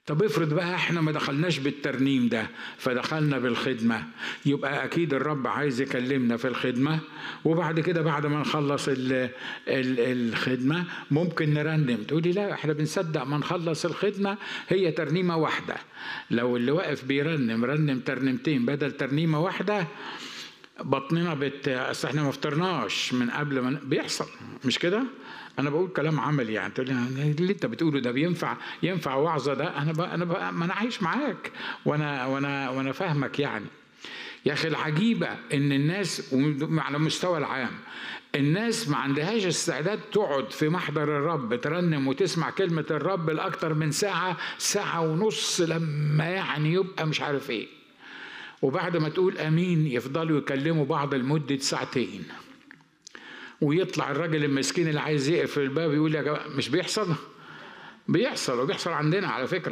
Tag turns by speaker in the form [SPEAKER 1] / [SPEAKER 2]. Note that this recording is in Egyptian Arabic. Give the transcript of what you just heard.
[SPEAKER 1] طب افرض بقى احنا ما دخلناش بالترنيم ده فدخلنا بالخدمة يبقى أكيد الرب عايز يكلمنا في الخدمة وبعد كده بعد ما نخلص ال ال الخدمة ممكن نرنم تقولي لا احنا بنصدق ما نخلص الخدمة هي ترنيمة واحدة لو اللي واقف بيرنم رنم ترنيمتين بدل ترنيمة واحدة بطننا بت اصل احنا ما فطرناش من قبل ما بيحصل مش كده؟ انا بقول كلام عملي يعني تقول لي اللي انت بتقوله ده بينفع ينفع وعظه ده انا بقى انا بقى ما انا عايش معاك وانا وانا وانا فاهمك يعني يا اخي العجيبه ان الناس على مستوى العام الناس ما عندهاش استعداد تقعد في محضر الرب ترنم وتسمع كلمه الرب لاكتر من ساعه ساعه ونص لما يعني يبقى مش عارف ايه وبعد ما تقول امين يفضلوا يكلموا بعض لمده ساعتين ويطلع الراجل المسكين اللي عايز يقفل الباب يقول يا جماعه مش بيحصل بيحصل وبيحصل عندنا على فكره